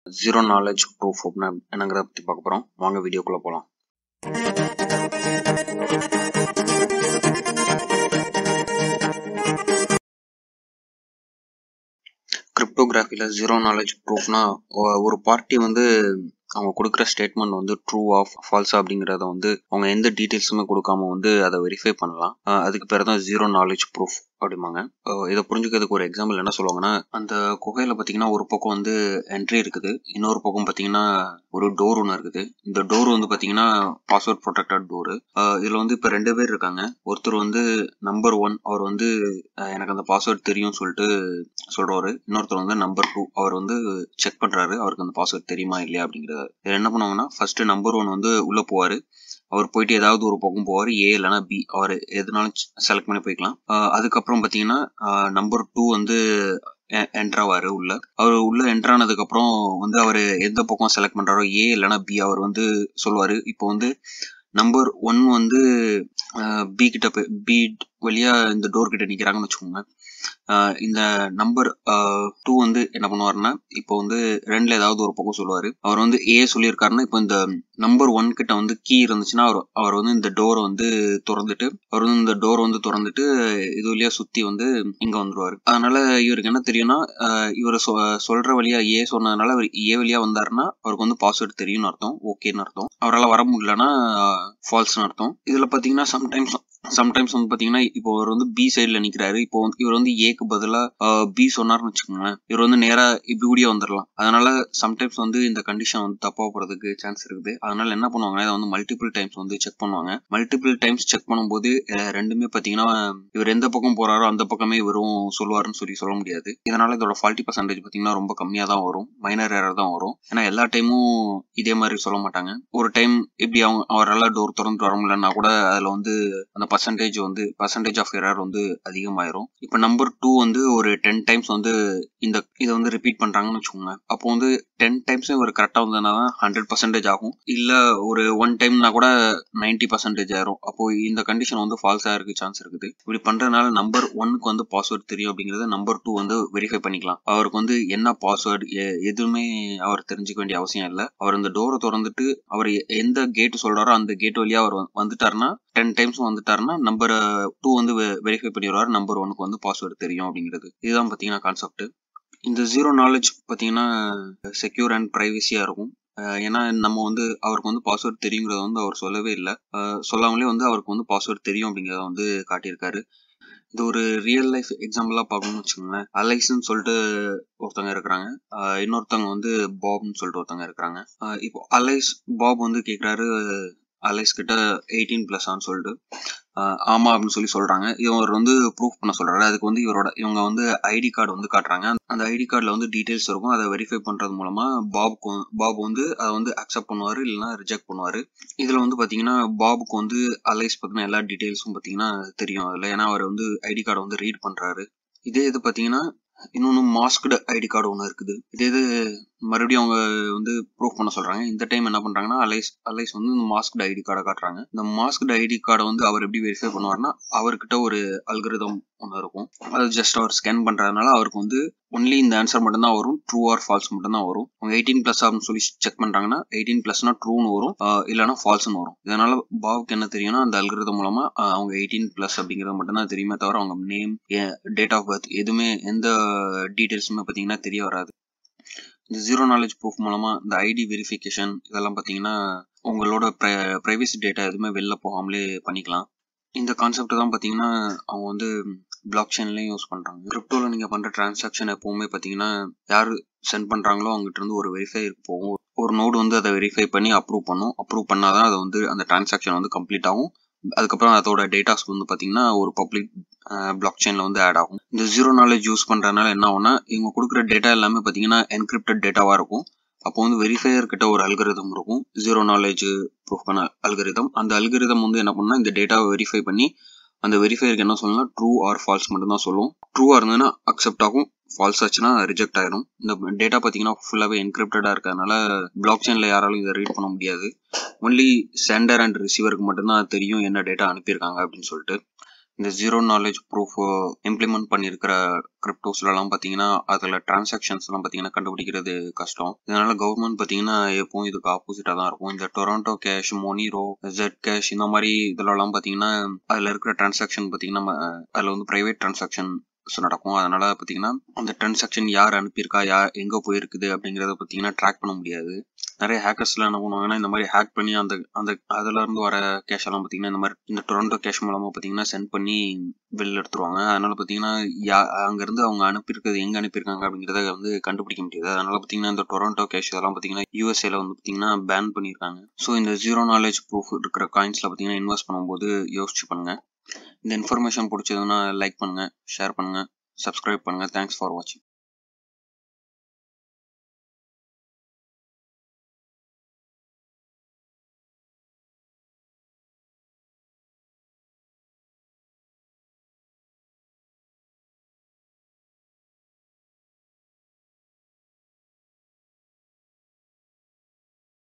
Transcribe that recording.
zero knowledge proof அப்படின்னா என்னங்கிறத பற்றி பார்க்க போகிறோம் வாங்க வீடியோக்குள்ளே போகலாம் கிரிப்டோகிராஃபியில் ஜீரோ நாலேஜ் ப்ரூஃப்னா ஒரு பார்ட்டி வந்து அவங்க கொடுக்குற ஸ்டேட்மெண்ட் வந்து ட்ரூ ஆஃப் ஃபால்ஸா அப்படிங்கிறத வந்து அவங்க எந்த டீட்டெயில்ஸுமே கொடுக்காம வந்து அதை வெரிஃபை பண்ணலாம் அதுக்கு பேர் தான் ஜீரோ நாலேஜ் ப்ரூஃப் அப்படிம்பாங்க இதை புரிஞ்சுக்கிறதுக்கு ஒரு எக்ஸாம்பிள் என்ன சொல்லுவாங்கன்னா அந்த குகையில் பார்த்தீங்கன்னா ஒரு பக்கம் வந்து என்ட்ரி இருக்குது இன்னொரு பக்கம் பார்த்தீங்கன்னா ஒரு டோர் ஒன்று இருக்குது இந்த டோர் வந்து பார்த்தீங்கன்னா பாஸ்வேர்ட் ப்ரொடெக்டட் டோரு இதில் வந்து இப்போ ரெண்டு பேர் இருக்காங்க ஒருத்தர் வந்து நம்பர் ஒன் அவர் வந்து எனக்கு அந்த பாஸ்வேர்ட் தெரியும் சொல்லிட்டு சொல்றாரு இன்னொருத்தர் வந்து நம்பர் டூ அவர் வந்து செக் பண்றாரு அவருக்கு அந்த பாஸ்வேர்ட் தெரியுமா இல்லையா அப்படிங்கிறத என்ன பண்ணுவாங்கன்னா ஃபர்ஸ்ட் நம்பர் ஒன் வந்து உள்ள போவாரு அவர் போயிட்டு ஏதாவது ஒரு பக்கம் போவார் ஏ இல்லைனா பி அவர் எதுனாலும் செலக்ட் பண்ணி போய்க்கலாம் அதுக்கப்புறம் பார்த்தீங்கன்னா நம்பர் டூ வந்து என்ட்ராவாரு உள்ள அவர் உள்ள என்ட்ரானதுக்கு அப்புறம் வந்து அவர் எந்த பக்கம் செலக்ட் பண்றாரோ ஏ இல்லைனா பி அவர் வந்து சொல்லுவாரு இப்போ வந்து நம்பர் ஒன் வந்து பி கிட்ட போய் பி வழியா இந்த டோர் கிட்ட நிக்கிறாங்கன்னு வச்சுக்கோங்க இந்த நம்பர் டூ வந்து என்ன பண்ணுவாருன்னா இப்போ வந்து ரெண்டுல ஏதாவது ஒரு பக்கம் சொல்லுவாரு அவர் வந்து ஏ சொல்லியிருக்காருன்னா இப்போ இந்த நம்பர் ஒன் கிட்ட வந்து கீ இருந்துச்சுன்னா அவர் அவர் வந்து இந்த டோரை வந்து திறந்துட்டு அவர் வந்து இந்த டோர் வந்து திறந்துட்டு இது வழியா சுத்தி வந்து இங்க வந்துருவாரு அதனால இவருக்கு என்ன தெரியும்னா இவர் சொல்ற வழியா ஏ சொன்னதுனால அவர் ஏ வழியா வந்தாருன்னா அவருக்கு வந்து பாஸ்வேர்டு தெரியும்னு அர்த்தம் ஓகேன்னு அர்த்தம் அவரால் வர முடியலன்னா ஃபால்ஸ்னு அர்த்தம் இதுல பாத்தீங்கன்னா சம்டைம்ஸ் சம்டைம்ஸ் வந்து பாத்தீங்கன்னா இப்போ அவர் வந்து பி சைட்ல நிக்கிறாரு இப்போ இவர் வந்து ஏக்கு பதிலா பி சொன்னார்னு வச்சுக்கோங்களேன் இவர் வந்து நேரா இப்படி கூடிய வந்துடலாம் அதனால சம்டைம்ஸ் வந்து இந்த கண்டிஷன் வந்து தப்பா போறதுக்கு சான்ஸ் இருக்குது அதனால என்ன பண்ணுவாங்கன்னா இதை வந்து மல்டிபிள் டைம்ஸ் வந்து செக் பண்ணுவாங்க மல்டிபிள் டைம்ஸ் செக் பண்ணும்போது ரெண்டுமே பாத்தீங்கன்னா இவர் எந்த பக்கம் போறாரோ அந்த பக்கமே இவரும் சொல்லுவாருன்னு சொல்லி சொல்ல முடியாது இதனால இதோட ஃபார்ட்டி பர்சன்டேஜ் பாத்தீங்கன்னா ரொம்ப கம்மியா தான் வரும் மைனர் ஏரர் தான் வரும் ஏன்னா எல்லா டைமும் இதே மாதிரி சொல்ல மாட்டாங்க ஒரு டைம் இப்படி அவங்க அவரால் டோர் திறந்து வர முடியலன்னா கூட அதுல வந்து அந்த பர்சன்டேஜ் வந்து பர்சன்டேஜ் ஆஃப் எரர் வந்து அதிகமாயிரும் இப்போ நம்பர் டூ வந்து ஒரு டென் டைம்ஸ் வந்து இந்த இதை வந்து ரிப்பீட் பண்றாங்கன்னு வச்சுக்கோங்க அப்போ வந்து டென் டைம்ஸ் ஒரு கரெக்டாக வந்ததுனா தான் ஹண்ட்ரட் பர்சன்டேஜ் ஆகும் இல்லை ஒரு ஒன் டைம்னா கூட நைன்டி பர்சன்டேஜ் ஆயிரும் அப்போ இந்த கண்டிஷன் வந்து ஃபால்ஸாக இருக்கு சான்ஸ் இருக்குது இப்படி பண்றதுனால நம்பர் ஒன்னுக்கு வந்து பாஸ்வேர்ட் தெரியும் அப்படிங்கறத நம்பர் டூ வந்து வெரிஃபை பண்ணிக்கலாம் அவருக்கு வந்து என்ன பாஸ்வேர்டு எதுவுமே அவர் தெரிஞ்சுக்க வேண்டிய அவசியம் இல்லை அவர் இந்த டோரை திறந்துட்டு அவர் எந்த கேட் சொல்றாரோ அந்த கேட் வழியா அவர் வந்துட்டாருன்னா டென் டைம்ஸ் வந்துட்டாருன்னா நம்பர் டூ வந்து வெரிஃபை பண்ணிடுவார் நம்பர் ஒனுக்கு வந்து பாஸ்வேர்டு தெரியும் அப்படிங்கிறது இதுதான் பார்த்தீங்கன்னா கான்செப்ட் இந்த ஜீரோ நாலேஜ் பார்த்தீங்கன்னா செக்யூர் அண்ட் ப்ரைவசியாக இருக்கும் ஏன்னா நம்ம வந்து அவருக்கு வந்து பாஸ்வேர்டு தெரியுங்கிறத வந்து அவர் சொல்லவே இல்லை சொல்லாமலே வந்து அவருக்கு வந்து பாஸ்வேர்டு தெரியும் அப்படிங்கிறத வந்து காட்டியிருக்காரு இது ஒரு ரியல் லைஃப் எக்ஸாம்பிளா பார்க்கணும்னு வச்சுக்கோங்களேன் அலைஸ்ன்னு சொல்லிட்டு ஒருத்தவங்க இருக்கிறாங்க இன்னொருத்தவங்க வந்து பாப்னு சொல்லிட்டு ஒருத்தவங்க இருக்கிறாங்க இப்போ அலைஸ் பாப் வந்து கேட்குறாரு அலைஸ் கிட்ட எயிட்டீன் பிளஸ் ஆன்னு சொல்லிட்டு ஆமா அப்படின்னு சொல்லி சொல்றாங்க இவர் வந்து ப்ரூஃப் பண்ண சொல்றாரு அதுக்கு வந்து இவரோட இவங்க வந்து ஐடி கார்டு வந்து காட்டுறாங்க அந்த ஐடி கார்டில் வந்து டீடைல்ஸ் இருக்கும் அதை வெரிஃபை பண்றது மூலமா பாபுக்கு பாப் வந்து அதை வந்து அக்செப்ட் பண்ணுவாரு இல்லைன்னா ரிஜெக்ட் பண்ணுவாரு இதுல வந்து பாத்தீங்கன்னா பாபுக்கு வந்து அலைஸ் பத்தின எல்லா டீடைல்ஸும் பாத்தீங்கன்னா தெரியும் அதுல ஏன்னா அவர் வந்து ஐடி கார்டை வந்து ரீட் பண்றாரு இதே இது பாத்தீங்கன்னா இன்னொன்று மாஸ்க்டு ஐடி கார்டு ஒன்று இருக்குது இதே இது மறுபடியும் அவங்க வந்து ப்ரூஃப் பண்ண சொல்றாங்க இந்த டைம் என்ன பண்றாங்கன்னா அலைஸ் அலைஸ் வந்து இந்த மாஸ்க்டு ஐடி கார்டை காட்டுறாங்க இந்த மாஸ்க்டு ஐடி கார்டை வந்து அவர் எப்படி வெரிஃபை பண்ணுவார்னா அவர்கிட்ட ஒரு அல்கிருதம் ஒன்று இருக்கும் அது ஜஸ்ட் அவர் ஸ்கேன் பண்றதுனால அவருக்கு வந்து ஒன்லி இந்த ஆன்சர் மட்டும் தான் வரும் ட்ரூ ஆர் ஃபால்ஸ் மட்டும் தான் வரும் அவங்க எயிட்டீன் பிளஸ் அப்படின்னு சொல்லி செக் பண்றாங்கன்னா எயிட்டீன் பிளஸ்னா ட்ரூன்னு வரும் இல்லைனா ஃபால்ஸ்னு வரும் இதனால பாவுக்கு என்ன தெரியும்னா அந்த அல்கிருதம் மூலமா அவங்க எயிட்டீன் பிளஸ் அப்படிங்கிறது மட்டும் தான் தெரியுமே தவிர அவங்க நேம் டேட் ஆஃப் பர்த் எதுவுமே எந்த டீட்டெயில்ஸுமே பார்த்தீங்கன்னா தெரிய வராது இந்த ஜீரோ நாலேஜ் ப்ரூஃப் மூலமா இந்த ஐடி வெரிஃபிகேஷன் இதெல்லாம் பார்த்தீங்கன்னா உங்களோட ப்ரைவசி டேட்டா எதுவுமே வெளில போகாமலே பண்ணிக்கலாம் இந்த கான்செப்ட் தான் பார்த்தீங்கன்னா அவங்க வந்து பிளாக் செயின்லையும் யூஸ் பண்ணுறாங்க கிரிப்டோவில் நீங்கள் பண்ணுற டிரான்சாக்ஷன் எப்போவுமே பார்த்தீங்கன்னா யார் சென்ட் பண்ணுறாங்களோ அவங்ககிட்ட இருந்து ஒரு வெரிஃபை போகும் ஒரு நோடு வந்து அதை வெரிஃபை பண்ணி அப்ரூவ் பண்ணும் அப்ரூவ் பண்ணாதான் அதை வந்து அந்த டிரான்சாக்ஷன் வந்து கம்ப்ளீட் ஆகும் அதுக்கப்புறம் அதோட டேட்டாஸ் வந்து பார்த்தீங்கன்னா ஒரு பப்ளிக் பிளாக் செயினில் வந்து ஆட் ஆகும் இந்த ஜீரோ நாலேஜ் யூஸ் பண்ணுறதுனால என்ன ஆகும்னா இவங்க கொடுக்குற டேட்டா எல்லாமே பார்த்தீங்கன்னா என்கிரிப்டட் டேட்டாவாக இருக்கும் அப்போ வந்து வெரிஃபையர் கிட்ட ஒரு அல்கரிதம் இருக்கும் ஜீரோ நாலேஜ் ப்ரூஃப் பண்ண அல்கரிதம் அந்த அல்கரிதம் வந்து என்ன பண்ணா இந்த டேட்டாவை வெரிஃபை பண்ணி அந்த வெரிஃபையருக்கு என்ன சொல்லலாம் ட்ரூ ஆர் ஃபால்ஸ் மட்டும் தான் சொல்லும் ட்ரூவா இருந்ததுன்னா அக்செப்ட் ஆகும் ஃபால்ஸ் ஆச்சுன்னா ரிஜெக்ட் ஆயிடும் இந்த டேட்டா பார்த்தீங்கன்னா ஃபுல்லாகவே என்கிரிப்டடாக இருக்கிறதுனால பிளாக் செயினில் யாராலும் இதை ரீட் பண்ண முடியாது ஒன்லி சென்டர் அண்ட் ரிசீவருக்கு மட்டும்தான் தெரியும் என்ன டேட்டா அனுப்பியிருக்காங்க அப்படின்னு சொல்லிட்டு இந்த ஜீரோ நாலேஜ் ப்ரூஃப் இம்ப்ளிமெண்ட் பண்ணியிருக்கிற கிரிப்டோஸ்லாம் பார்த்தீங்கன்னா அதில் டிரான்சாக்ஷன்ஸ்லாம் பார்த்தீங்கன்னா கண்டுபிடிக்கிறது கஷ்டம் இதனால கவர்மெண்ட் பார்த்தீங்கன்னா எப்பவும் இதுக்கு ஆப்போசிட்டாக தான் இருக்கும் இந்த Tornado cash Monero Zcash இந்த மாதிரி இதுலலாம் பார்த்தீங்கன்னா அதில் இருக்கிற டிரான்சாக்ஷன் பார்த்தீங்கன்னா அதில் வந்து ப்ரைவேட் டிரான்சாக்ஷன் நடக்கும் அதனால பார்த்தீங்கன்னா அந்த டிரான்சாக்ஷன் யார் அனுப்பியிருக்கா யார் எங்கே போயிருக்குது அப்படிங்கிறத பார்த்தீங்கன்னா ட்ராக் பண்ண முடியாது நிறைய ஹேக்கர்ஸ்லாம் என்ன பண்ணுவாங்கன்னா இந்த மாதிரி ஹேக் பண்ணி அந்த அந்த அதுல இருந்து வர கேஷ் எல்லாம் பார்த்தீங்கன்னா இந்த மாதிரி இந்த டொரண்டோ கேஷ் மூலமாக பார்த்தீங்கன்னா சென்ட் பண்ணி வெளில எடுத்துருவாங்க அதனால பார்த்தீங்கன்னா யா அங்கேருந்து அவங்க அனுப்பியிருக்கிறது எங்கே அனுப்பியிருக்காங்க அப்படிங்கிறத வந்து கண்டுபிடிக்க முடியாது அதனால பார்த்தீங்கன்னா இந்த டொரண்டோ கேஷ் இதெல்லாம் பார்த்தீங்கன்னா யூஎஸ்ஏல வந்து பார்த்தீங்கன்னா பேன் பண்ணியிருக்காங்க ஸோ இந்த ஜீரோ நாலேஜ் ப்ரூஃப் இருக்கிற காயின்ஸில் பார்த்தீங்கன்னா இன்வெஸ்ட் பண்ணும்போது யோசிச்சு பண்ணுங்க இந்த இன்ஃபர்மேஷன் பிடிச்சதுன்னா லைக் பண்ணுங்க ஷேர் பண்ணுங்க சப்ஸ்கிரைப் பண்ணுங்க தேங்க்ஸ் ஃபார் வாட்சிங்